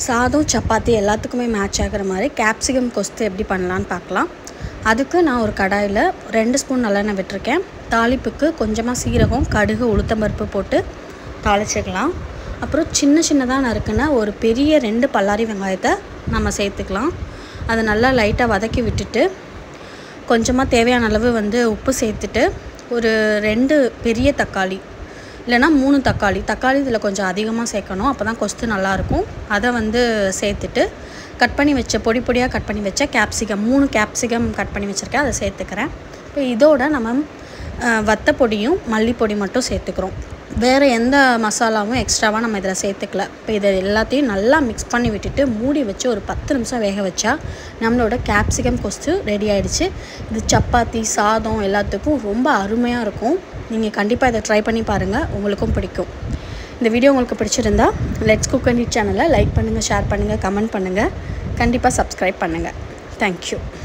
சாதம் சப்பாத்தி எல்லாத்துக்குமே மேட்ச் ஆகிற மாதிரி கேப்சிகம் கொஸ்து எப்படி பண்ணலான்னு பார்க்கலாம் அதுக்கு நான் ஒரு கடாயில் ரெண்டு ஸ்பூன் நல்லெண்ணெய் விட்டுருக்கேன் தாளிப்புக்கு கொஞ்சமாக சீரகம் கடுகு உளுத்தம்பருப்பு போட்டு தாளிச்சிக்கலாம் அப்புறம் சின்ன சின்னதாக நறுக்குன ஒரு பெரிய ரெண்டு பல்லாரி வெங்காயத்தை நம்ம சேர்த்துக்கலாம் அதை நல்லா லைட்டாக வதக்கி விட்டுட்டு கொஞ்சமாக தேவையான அளவு வந்து உப்பு சேர்த்துட்டு ஒரு ரெண்டு பெரிய தக்காளி இல்லைனா மூணு தக்காளி தக்காளி இதில் கொஞ்சம் அதிகமாக சேர்க்கணும் அப்போ தான் கொஸ்து நல்லாயிருக்கும் அதை வந்து சேர்த்துட்டு கட் பண்ணி வச்ச பொடி பொடியாக கட் பண்ணி வச்ச கேப்சிகம் மூணு கேப்சிகம் கட் பண்ணி வச்சுருக்கேன் அதை சேர்த்துக்கிறேன் இப்போ இதோட நம்ம வத்த பொடியும் மல்லிப்பொடி மட்டும் சேர்த்துக்கிறோம் வேறு எந்த மசாலாவும் எக்ஸ்ட்ராவாக நம்ம இதில் சேர்த்துக்கல இப்போ இதை எல்லாத்தையும் நல்லா மிக்ஸ் பண்ணி விட்டுட்டு மூடி வச்சு ஒரு பத்து நிமிஷம் வேக வச்சா நம்மளோட கேப்சிகம் கொஸ்து ரெடி ஆகிடுச்சு இது சப்பாத்தி சாதம் எல்லாத்துக்கும் ரொம்ப அருமையாக இருக்கும் நீங்கள் கண்டிப்பாக இதை ட்ரை பண்ணி பாருங்கள் உங்களுக்கும் பிடிக்கும் இந்த வீடியோ உங்களுக்கு பிடிச்சிருந்தா லெட்ஸ் குக் அண்ட் சேனலை லைக் பண்ணுங்கள் ஷேர் பண்ணுங்கள் கமெண்ட் பண்ணுங்கள் கண்டிப்பாக சப்ஸ்கிரைப் பண்ணுங்கள் தேங்க்யூ